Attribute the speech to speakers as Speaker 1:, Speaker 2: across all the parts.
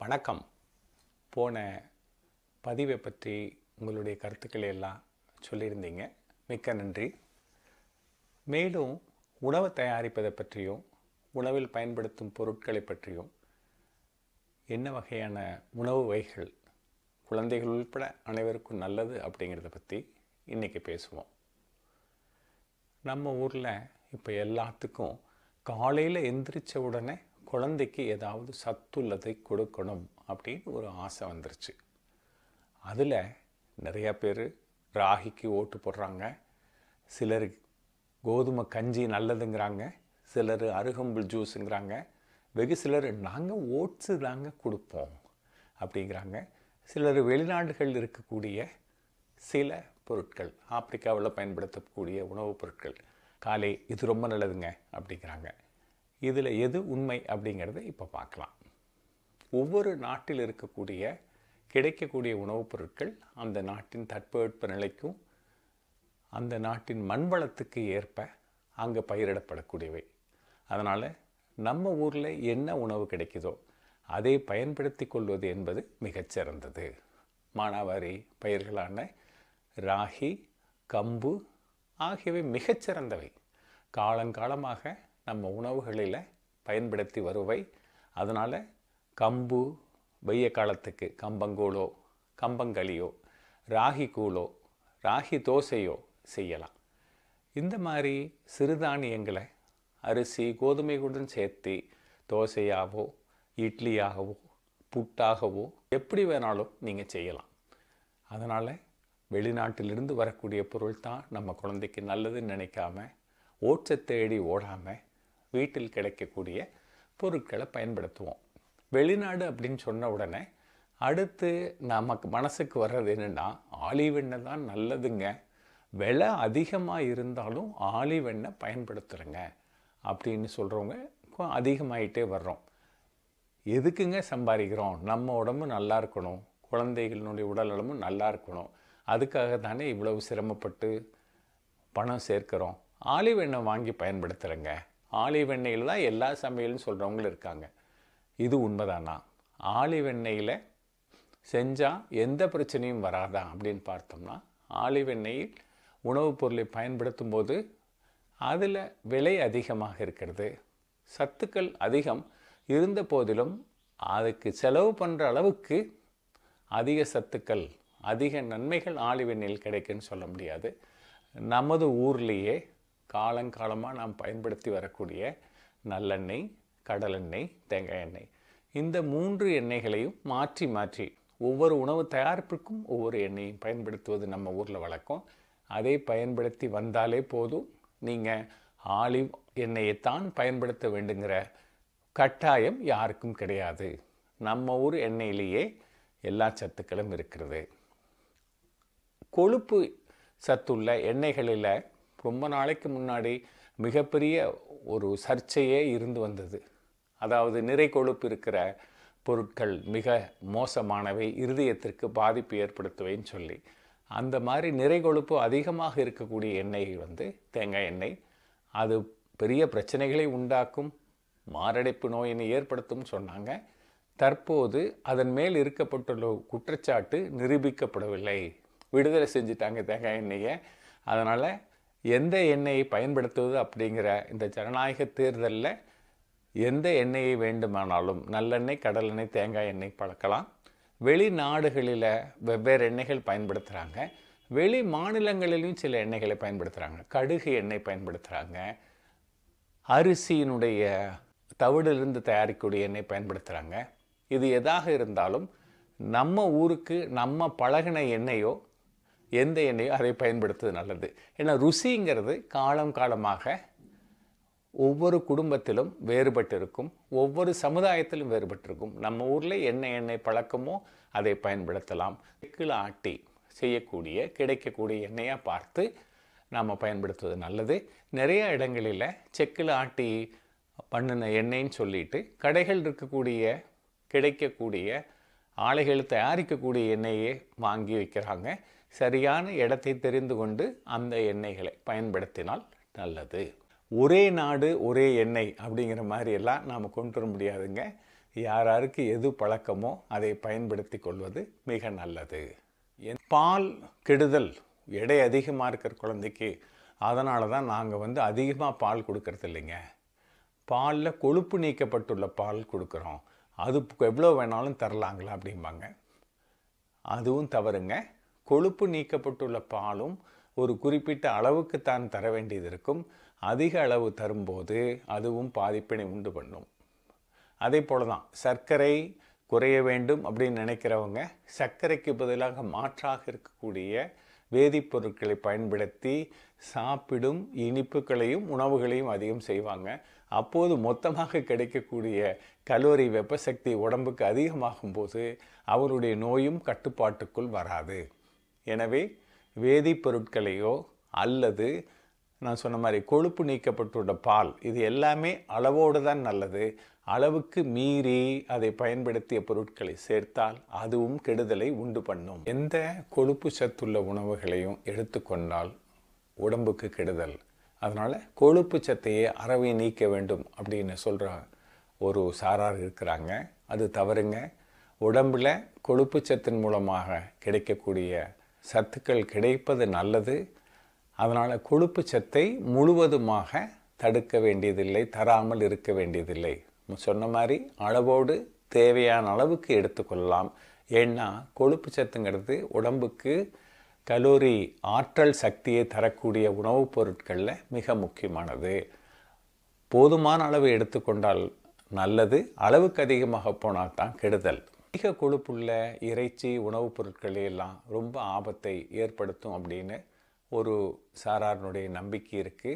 Speaker 1: வணக்கம் போன பதிவை பற்றி உங்களுடைய கருத்துக்களை எல்லாம் சொல்லியிருந்தீங்க மிக்க நன்றி மேலும் உணவு தயாரிப்பதை பற்றியும் உணவில் பயன்படுத்தும் பொருட்களை பற்றியும் என்ன வகையான உணவு வகைகள் குழந்தைகள் உட்பட அனைவருக்கும் நல்லது அப்படிங்கிறத பற்றி இன்றைக்கி பேசுவோம் நம்ம ஊரில் இப்போ எல்லாத்துக்கும் காலையில் எந்திரிச்ச உடனே குழந்தைக்கு ஏதாவது சத்துள்ளதை கொடுக்கணும் அப்படின்னு ஒரு ஆசை வந்துருச்சு அதில் நிறையா பேர் ராகிக்கு ஓட்டு போடுறாங்க சிலர் கோதுமை கஞ்சி நல்லதுங்கிறாங்க சிலர் அருகம்புல் ஜூஸுங்கிறாங்க வெகு சிலர் நாங்கள் ஓட்ஸு தாங்க கொடுப்போம் அப்படிங்கிறாங்க சிலர் வெளிநாடுகளில் இருக்கக்கூடிய சில பொருட்கள் ஆப்பிரிக்காவில் பயன்படுத்தக்கூடிய உணவுப் பொருட்கள் காலை இது ரொம்ப நல்லதுங்க அப்படிங்கிறாங்க இதில் எது உண்மை அப்படிங்கிறத இப்போ பார்க்கலாம் ஒவ்வொரு நாட்டில் இருக்கக்கூடிய கிடைக்கக்கூடிய உணவுப் பொருட்கள் அந்த நாட்டின் தட்பவெட்ப நிலைக்கும் அந்த நாட்டின் மண் வளத்துக்கு ஏற்ப அங்கே பயிரிடப்படக்கூடியவை அதனால் நம்ம ஊரில் என்ன உணவு கிடைக்குதோ அதை பயன்படுத்தி கொள்வது என்பது மிகச்சிறந்தது மானாவாரி பயிர்களான ராகி கம்பு ஆகியவை மிகச்சிறந்தவை காலங்காலமாக நம்ம உணவுகளில் பயன்படுத்தி வருவை அதனால் கம்பு வெய்ய காலத்துக்கு கம்பங்கூழோ கம்பங்களியோ ராகி கூழோ ராகி தோசையோ செய்யலாம் இந்த மாதிரி சிறுதானியங்களை அரிசி கோதுமைகளுடன் சேர்த்து தோசையாகவோ இட்லியாகவோ புட்டாகவோ எப்படி வேணாலும் நீங்கள் செய்யலாம் அதனால் வெளிநாட்டிலிருந்து வரக்கூடிய பொருள் தான் நம்ம குழந்தைக்கு நல்லதுன்னு நினைக்காம ஓட்சை தேடி ஓடாமல் வீட்டில் கிடைக்கக்கூடிய பொருட்களை பயன்படுத்துவோம் வெளிநாடு அப்படின்னு சொன்ன உடனே அடுத்து நமக்கு மனசுக்கு வர்றது என்னென்னா ஆலிவ் எண்ணெய் தான் நல்லதுங்க விலை அதிகமாக இருந்தாலும் ஆலிவ் எண்ணெய் பயன்படுத்துகிறேங்க அப்படின்னு சொல்கிறவங்க அதிகமாயிட்டே வர்றோம் எதுக்குங்க சம்பாதிக்கிறோம் நம்ம உடம்பு நல்லா இருக்கணும் குழந்தைகளினுடைய உடல்நலமும் நல்லா இருக்கணும் அதுக்காக தானே இவ்வளவு சிரமப்பட்டு பணம் சேர்க்கிறோம் ஆலிவ் எண்ணெய் வாங்கி பயன்படுத்துகிறேங்க ஆலிவ் எண்ணெயில் தான் எல்லா சமையல்னு சொல்கிறவங்களும் இருக்காங்க இது உண்மைதானா ஆலிவ் எண்ணெயில் செஞ்சால் எந்த பிரச்சனையும் வராதா அப்படின்னு பார்த்தோம்னா ஆலிவ் எண்ணெயில் உணவுப் பொருளை பயன்படுத்தும் போது அதில் விலை அதிகமாக இருக்கிறது சத்துக்கள் அதிகம் இருந்த போதிலும் அதுக்கு செலவு பண்ணுற அளவுக்கு அதிக சத்துக்கள் அதிக நன்மைகள் ஆலிவெண்ணில் கிடைக்குன்னு சொல்ல முடியாது நமது ஊர்லேயே காலங்காலமாக நாம் பயன்படுத்தி வரக்கூடிய நல்லெண்ணெய் கடலெண்ணெய் தேங்காய் எண்ணெய் இந்த மூன்று எண்ணெய்களையும் மாற்றி மாற்றி ஒவ்வொரு உணவு தயாரிப்புக்கும் ஒவ்வொரு எண்ணெயும் பயன்படுத்துவது நம்ம ஊரில் வழக்கம் அதை பயன்படுத்தி வந்தாலே போதும் நீங்கள் ஆலிவ் எண்ணெயைத்தான் பயன்படுத்த வேண்டுங்கிற கட்டாயம் யாருக்கும் கிடையாது நம்ம ஊர் எண்ணெயிலேயே எல்லா சத்துக்களும் இருக்கிறது கொழுப்பு சத்துள்ள எண்ணெய்களில் ரொம்ப நாளைக்கு முன்னாடி மிகப்பெரிய ஒரு சர்ச்சையே இருந்து வந்தது அதாவது நிறை கொழுப்பு இருக்கிற பொருட்கள் மிக மோசமானவை இருதயத்திற்கு பாதிப்பு ஏற்படுத்துவைன்னு சொல்லி அந்த மாதிரி நிறை கொழுப்பு அதிகமாக இருக்கக்கூடிய எண்ணெய் வந்து தேங்காய் எண்ணெய் அது பெரிய பிரச்சனைகளை உண்டாக்கும் மாரடைப்பு நோயினை ஏற்படுத்தும் சொன்னாங்க தற்போது அதன் மேல் இருக்கப்பட்டுள்ள குற்றச்சாட்டு நிரூபிக்கப்படவில்லை விடுதலை செஞ்சுட்டாங்க தேங்காய் எண்ணெயை அதனால் எந்த எண்ணெயை பயன்படுத்துவது அப்படிங்கிற இந்த ஜனநாயக தேர்தலில் எந்த எண்ணெயை வேண்டுமானாலும் நல்லெண்ணெய் கடலெண்ணெய் தேங்காய் எண்ணெய் பழக்கலாம் வெளிநாடுகளில் வெவ்வேறு எண்ணெய்கள் பயன்படுத்துகிறாங்க வெளி மாநிலங்களிலும் சில எண்ணெய்களை பயன்படுத்துகிறாங்க கடுகு எண்ணெய் பயன்படுத்துகிறாங்க அரிசியினுடைய தவிடிலிருந்து தயாரிக்கக்கூடிய எண்ணெய் பயன்படுத்துகிறாங்க இது எதாக இருந்தாலும் நம்ம ஊருக்கு நம்ம பழகின எண்ணெயோ எந்த எண்ணெயோ அதை பயன்படுத்துவது நல்லது ஏன்னா ருசிங்கிறது காலம் காலமாக ஒவ்வொரு குடும்பத்திலும் வேறுபட்டு இருக்கும் ஒவ்வொரு சமுதாயத்திலும் வேறுபட்டிருக்கும் நம்ம ஊரில் என்ன எண்ணெய் பழக்கமோ அதை பயன்படுத்தலாம் செக்கில் ஆட்டி செய்யக்கூடிய கிடைக்கக்கூடிய எண்ணெயாக பார்த்து நாம் பயன்படுத்துவது நல்லது நிறைய இடங்களில் செக்கில் ஆட்டி பண்ணின எண்ணெய்ன்னு சொல்லிட்டு கடைகள் இருக்கக்கூடிய கிடைக்கக்கூடிய ஆலைகள் தயாரிக்கக்கூடிய எண்ணெயை வாங்கி வைக்கிறாங்க சரியான இடத்தை தெரிந்து கொண்டு அந்த எண்ணெய்களை பயன்படுத்தினால் நல்லது ஒரே நாடு ஒரே எண்ணெய் அப்படிங்கிற மாதிரி எல்லாம் நாம் கொண்டு வர முடியாதுங்க யார் யாருக்கு எது பழக்கமோ அதை பயன்படுத்தி கொள்வது மிக நல்லது என் பால் கெடுதல் எடை அதிகமாக இருக்கிற குழந்தைக்கு அதனால தான் நாங்கள் வந்து அதிகமாக பால் கொடுக்கறது இல்லைங்க பாலில் கொழுப்பு நீக்கப்பட்டுள்ள பால் கொடுக்குறோம் அது எவ்வளோ வேணாலும் தரலாங்களா அப்படிம்பாங்க அதுவும் தவறுங்க கொழுப்பு நீக்கப்பட்டுள்ள பாலும் ஒரு குறிப்பிட்ட அளவுக்கு தான் தர வேண்டியது இருக்கும் அதிக அளவு தரும்போது அதுவும் பாதிப்பினை உண்டு பண்ணும் அதே போல தான் சர்க்கரை குறைய வேண்டும் அப்படின்னு நினைக்கிறவங்க சர்க்கரைக்கு பதிலாக மாற்றாக இருக்கக்கூடிய வேதிப்பொருட்களை பயன்படுத்தி சாப்பிடும் இனிப்புகளையும் உணவுகளையும் அதிகம் செய்வாங்க அப்போது மொத்தமாக கிடைக்கக்கூடிய கலோரி வெப்பசக்தி உடம்புக்கு அதிகமாகும் போது அவருடைய நோயும் கட்டுப்பாட்டுக்குள் வராது எனவே வேதிப்பொருட்களையோ அல்லது நான் சொன்ன மாதிரி கொழுப்பு நீக்கப்பட்டுள்ள பால் இது எல்லாமே அளவோடு தான் நல்லது அளவுக்கு மீறி அதை பயன்படுத்திய பொருட்களை சேர்த்தால் அதுவும் கெடுதலை உண்டு பண்ணும் எந்த கொழுப்பு சத்துள்ள உணவுகளையும் எடுத்துக்கொண்டால் உடம்புக்கு கெடுதல் அதனால் கொழுப்பு சத்தையே அறவே நீக்க வேண்டும் அப்படின்னு சொல்கிற ஒரு சாரார் இருக்கிறாங்க அது தவறுங்க உடம்பில் கொழுப்பு சத்தின் மூலமாக கிடைக்கக்கூடிய சத்துக்கள் கிடைப்பது நல்லது அதனால் கொழுப்பு சத்தை முழுவதுமாக தடுக்க வேண்டியதில்லை தராமல் இருக்க வேண்டியதில்லை சொன்ன மாதிரி அளவோடு தேவையான அளவுக்கு எடுத்துக்கொள்ளலாம் ஏன்னா கொழுப்பு சத்துங்கிறது உடம்புக்கு கலோரி ஆற்றல் சக்தியை தரக்கூடிய உணவுப் பொருட்களில் மிக முக்கியமானது போதுமான அளவு எடுத்துக்கொண்டால் நல்லது அளவுக்கு அதிகமாக போனால் தான் கெடுதல் அதிக கொழுப்புள்ள இறைச்சி உணவுப் பொருட்கள் எல்லாம் ரொம்ப ஆபத்தை ஏற்படுத்தும் அப்படின்னு ஒரு சாராரனுடைய நம்பிக்கை இருக்குது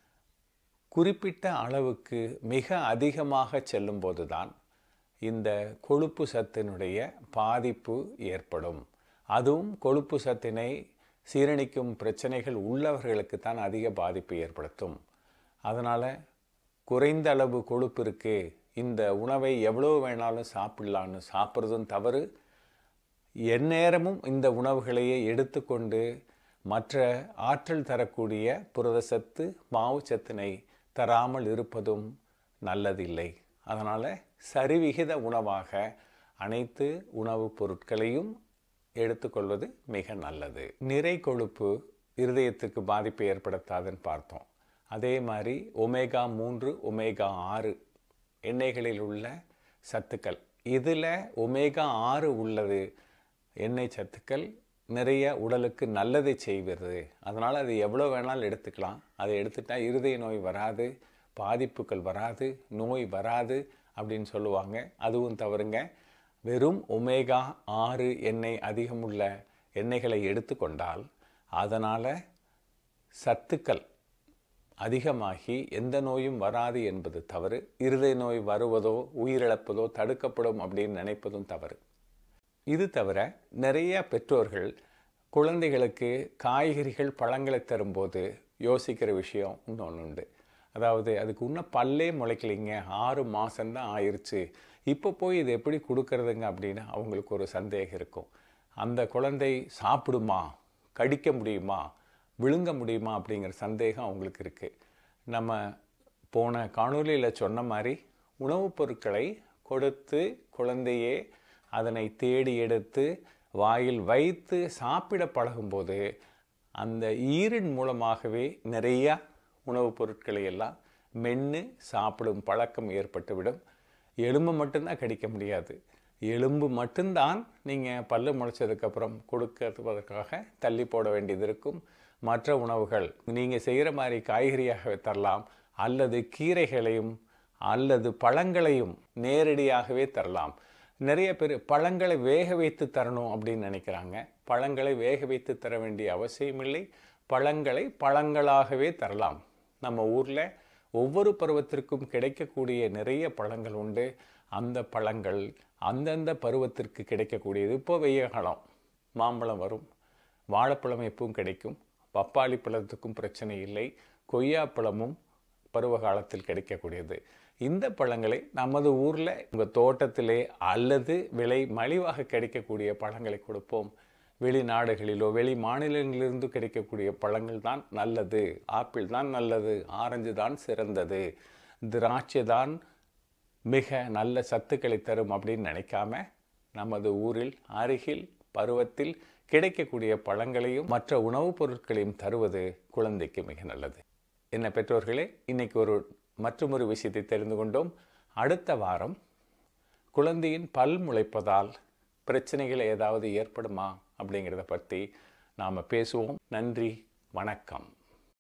Speaker 1: குறிப்பிட்ட அளவுக்கு மிக அதிகமாக செல்லும்போது தான் இந்த கொழுப்பு சத்தினுடைய பாதிப்பு ஏற்படும் அதுவும் கொழுப்பு சத்தினை சீரணிக்கும் பிரச்சனைகள் உள்ளவர்களுக்கு தான் அதிக பாதிப்பை ஏற்படுத்தும் அதனால் குறைந்த அளவு கொழுப்பு இருக்கு இந்த உணவை எவ்வளோ வேணாலும் சாப்பிடலான்னு சாப்பிட்றதும் தவறு எந்நேரமும் இந்த உணவுகளையே எடுத்துக்கொண்டு மற்ற ஆற்றல் தரக்கூடிய புரதச்சத்து மாவுச்சத்தினை தராமல் இருப்பதும் நல்லதில்லை அதனால் சரிவிகித உணவாக அனைத்து உணவுப் பொருட்களையும் எடுத்துக்கொள்வது மிக நல்லது நிறை கொழுப்பு இருதயத்துக்கு பாதிப்பை ஏற்படுத்தாதுன்னு பார்த்தோம் அதே மாதிரி ஒமேகா மூன்று ஒமேகா ஆறு எண்ணெய்களில் உள்ள சத்துக்கள் இதில் ஒமேகா ஆறு உள்ளது எண்ணெய் சத்துக்கள் நிறைய உடலுக்கு நல்லதை செய்வது அதனால் அது எவ்வளோ வேணாலும் எடுத்துக்கலாம் அதை எடுத்துட்டால் இருதய நோய் வராது பாதிப்புகள் வராது நோய் வராது அப்படின்னு சொல்லுவாங்க அதுவும் தவறுங்க வெறும் ஒமேகா ஆறு எண்ணெய் அதிகமுள்ள எண்ணெய்களை எடுத்துக்கொண்டால் அதனால் சத்துக்கள் அதிகமாகி எந்த நோயும் வராது என்பது தவறு இருதய நோய் வருவதோ உயிரிழப்பதோ தடுக்கப்படும் அப்படின்னு நினைப்பதும் தவறு இது தவிர நிறைய பெற்றோர்கள் குழந்தைகளுக்கு காய்கறிகள் பழங்களை தரும்போது யோசிக்கிற விஷயம் இன்னொன்று உண்டு அதாவது அதுக்கு இன்னும் பல்லே முளைக்கலைங்க ஆறு மாதம்தான் ஆயிடுச்சு இப்போ போய் இது எப்படி கொடுக்கறதுங்க அப்படின்னு அவங்களுக்கு ஒரு சந்தேகம் இருக்கும் அந்த குழந்தை சாப்பிடுமா கடிக்க முடியுமா விழுங்க முடியுமா அப்படிங்கிற சந்தேகம் அவங்களுக்கு இருக்குது நம்ம போன காணொலியில் சொன்ன மாதிரி உணவுப் பொருட்களை கொடுத்து குழந்தையே அதனை தேடி எடுத்து வாயில் வைத்து சாப்பிட பழகும்போது அந்த ஈரின் மூலமாகவே நிறையா உணவுப் பொருட்களை எல்லாம் மென்று சாப்பிடும் பழக்கம் ஏற்பட்டுவிடும் எலும்பு மட்டும்தான் கடிக்க முடியாது எலும்பு மட்டும்தான் நீங்கள் பல்லு முளைச்சதுக்கப்புறம் கொடுக்கறதுக்காக தள்ளி போட வேண்டியது இருக்கும் மற்ற உணவுகள் நீங்கள் செய்கிற மாதிரி காய்கறியாக தரலாம் அல்லது கீரைகளையும் அல்லது பழங்களையும் நேரடியாகவே தரலாம் நிறைய பேர் பழங்களை வேக வைத்து தரணும் அப்படின்னு நினைக்கிறாங்க பழங்களை வேக வைத்து தர வேண்டிய அவசியமில்லை பழங்களை பழங்களாகவே தரலாம் நம்ம ஊரில் ஒவ்வொரு பருவத்திற்கும் கிடைக்கக்கூடிய நிறைய பழங்கள் உண்டு அந்த பழங்கள் அந்தந்த பருவத்திற்கு கிடைக்கக்கூடியது இப்போ வெய்ய காலம் மாம்பழம் வரும் வாழைப்பழம் எப்பவும் கிடைக்கும் பப்பாளி பழத்துக்கும் பிரச்சனை இல்லை கொய்யாப்பழமும் பருவ காலத்தில் கிடைக்கக்கூடியது இந்த பழங்களை நமது ஊரில் உங்கள் தோட்டத்திலே அல்லது விலை மலிவாக கிடைக்கக்கூடிய பழங்களை கொடுப்போம் வெளிநாடுகளிலோ வெளி மாநிலங்களிலிருந்து கிடைக்கக்கூடிய பழங்கள் தான் நல்லது ஆப்பிள் தான் நல்லது ஆரஞ்சு தான் சிறந்தது திராட்சை தான் மிக நல்ல சத்துக்களை தரும் அப்படின்னு நினைக்காம நமது ஊரில் அருகில் பருவத்தில் கிடைக்கக்கூடிய பழங்களையும் மற்ற உணவுப் பொருட்களையும் தருவது குழந்தைக்கு மிக நல்லது என்ன பெற்றோர்களே இன்னைக்கு ஒரு மற்றொரு விஷயத்தை தெரிந்து கொண்டோம் அடுத்த வாரம் குழந்தையின் பல் முளைப்பதால் பிரச்சனைகள் ஏதாவது ஏற்படுமா அப்படிங்கிறத பற்றி நாம் பேசுவோம் நன்றி வணக்கம்